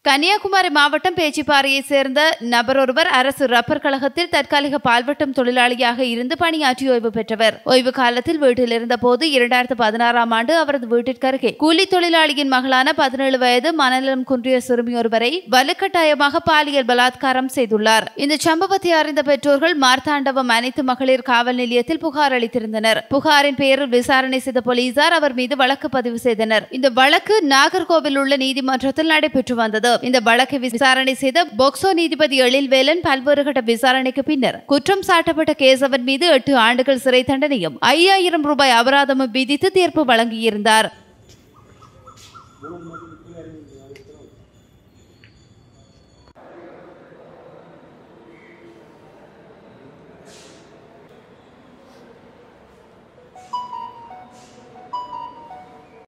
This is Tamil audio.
கன்னியாகுமரி மாவட்டம் பேச்சிப்பாறையை சேர்ந்த நபர் ஒருவர் அரசு ரப்பர் கழகத்தில் தற்காலிக பால்வட்டம் தொழிலாளியாக இருந்து பணியாற்றி ஓய்வு பெற்றவர் ஓய்வு காலத்தில் வீட்டில் இருந்தபோது இரண்டாயிரத்து பதினாறாம் ஆண்டு அவரது வீட்டிற்கருகே கூலி தொழிலாளியின் மகளான பதினேழு வயது மனநலம் குன்றிய சிறுமி ஒருவரை வலுக்கட்டாயமாக பாலியல் பலாத்காரம் செய்துள்ளார் இந்த சம்பவத்தை அறிந்த பெற்றோர்கள் மார்த்தாண்டவம் அனைத்து மகளிர் காவல் நிலையத்தில் புகார் அளித்திருந்தனர் புகாரின் பேரில் விசாரணை செய்த போலீசார் அவர் மீது வழக்கு பதிவு செய்தனர் இந்த வழக்கு நாகர்கோவில் உள்ள நீதிமன்றத்தில் நடைபெற்று வந்தது இந்த வழக்கை விசாரணை செய்த போக்சோ நீதிபதி எழில்வேலன் பல்வேறு கட்ட விசாரணைக்கு பின்னர் குற்றம் சாட்டப்பட்ட கேசவன் மீது எட்டு ஆண்டுகள் சிறை தண்டனையும் ஐயாயிரம் ரூபாய் அபராதமும் விதித்து தீர்ப்பு வழங்கியிருந்தார்